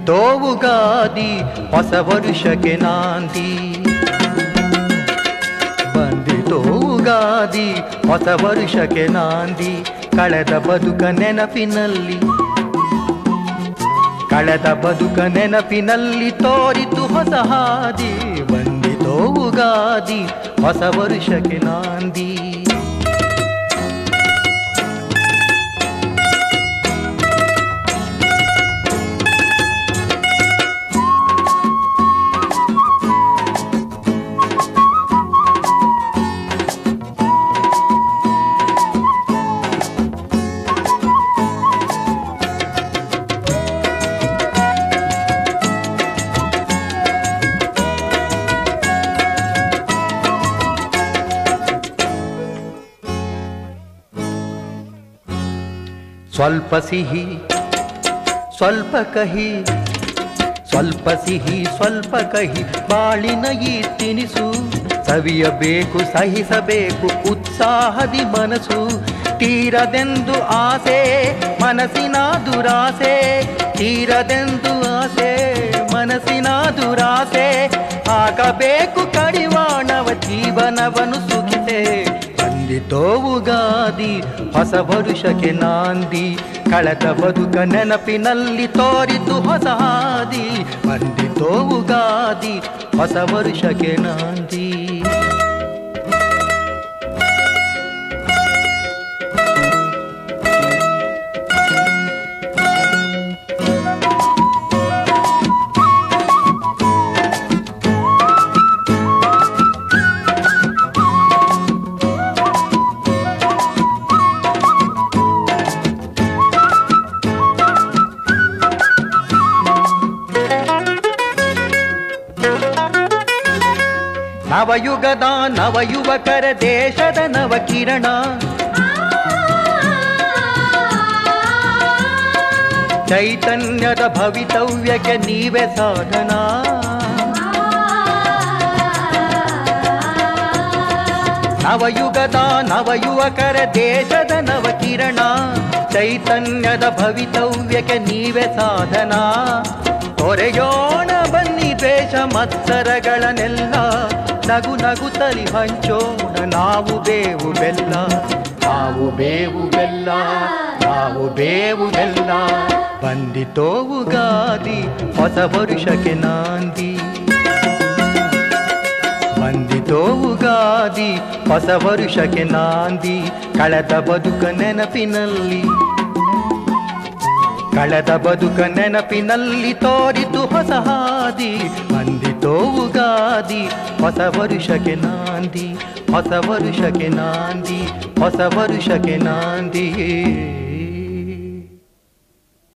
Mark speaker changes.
Speaker 1: ಬಂದಿತೋ ಉಗಾದಿ ಹೊಸ ವರುಷಕ್ಕೆ ನಾಂದಿ ಬಂದಿತೋ ಉಗಾದಿ ಹೊಸ ವರುಷಕ್ಕೆ ನಾಂದಿ ಕಳೆದ ಬದುಕ ನೆನಪಿನಲ್ಲಿ ಕಳೆದ ಬದುಕ ನೆನಪಿನಲ್ಲಿ ತೋರಿತು ಹೊಸ ಹಾದಿ ಬಂದಿತೋ ಉಗಾದಿ ಹೊಸ ವರುಷಕ್ಕೆ ನಾಂದಿ ಸ್ವಲ್ಪ ಸಿಹಿ ಸ್ವಲ್ಪ ಕಹಿ ಸ್ವಲ್ಪ ಸಿಹಿ ಸ್ವಲ್ಪ ಕಹಿ ಬಾಳಿನ ಈ ತಿನಿಸು ಸವಿಯಬೇಕು ಸಹಿಸಬೇಕು ಉತ್ಸಾಹದಿ ಮನಸ್ಸು ತೀರದೆಂದು ಆಸೆ ಮನಸ್ಸಿನ ದುರಾಸೆ ತೀರದೆಂದು ಆಸೆ ಮನಸ್ಸಿನ ದುರಾಸೆ ಆಗಬೇಕು ಕಡಿವಾಣವ ಜೀವನವನ್ನು ಸುಖಿತೆ ಬಂದಿತೋ ಉಗಾದಿ ಹೊಸ ವರುಷಕ್ಕೆ ನಾಂದಿ ಕಳೆದ ಬದುಕ ನೆನಪಿನಲ್ಲಿ ತೋರಿತು ಹೊಸ ಹಾದಿ ಬಂದಿತೋ ಉಗಾದಿ ಹೊಸ ವರುಷಕ್ಕೆ ನಾಂದಿ ನವಯುಗದ ನವಯುವಕರ ದೇಶದ ನವಕಿರಣ ಚೈತನ್ಯದ ಭವಿತವ್ಯಕ್ಕೆ ನೀವೇ ಸಾಧನ ನವಯುಗದ ನವಯುವಕರ ದೇಶದ ನವಕಿರಣ ಚೈತನ್ಯದ ಭವಿತವ್ಯಕ್ಕೆ ನೀವೇ ಸಾಧನ ತೊರೆಯೋಣ ಬನ್ನಿ ದ್ವೇಷ ಮತ್ಸರಗಳನ್ನೆಲ್ಲ ನಗು ನಗುತ್ತಲಿ ಹಂಚೋಣ ನಾವು ಬೇವು ಬೆಲ್ಲ ನಾವು ಬೇವು ಬೆಲ್ಲ ನಾವು ಬೇವು ಬೆಲ್ಲ ಬಂದಿತೋ ಉಗಾದಿ ಹೊಸ ವರುಷಕ್ಕೆ ನಾಂದಿ ಬಂದಿತೋ ಉಗಾದಿ ಹೊಸ ವರುಷಕ್ಕೆ ನಾಂದಿ ಕಳೆದ ಬದುಕ ನೆನಪಿನಲ್ಲಿ ಕಳೆದ ಬದುಕ ನೆನಪಿನಲ್ಲಿ ತೋರಿತು ಹೊಸ ಹಾದಿ ಬಂದಿತೋ ಉಗಾದಿ ಹೊಸ ವರುಷಕ್ಕೆ ನಾಂದಿ ಹೊಸ ವರುಷಕ್ಕೆ ನಾಂದಿ ಹೊಸ ವರುಷಕ್ಕೆ ನಾಂದಿ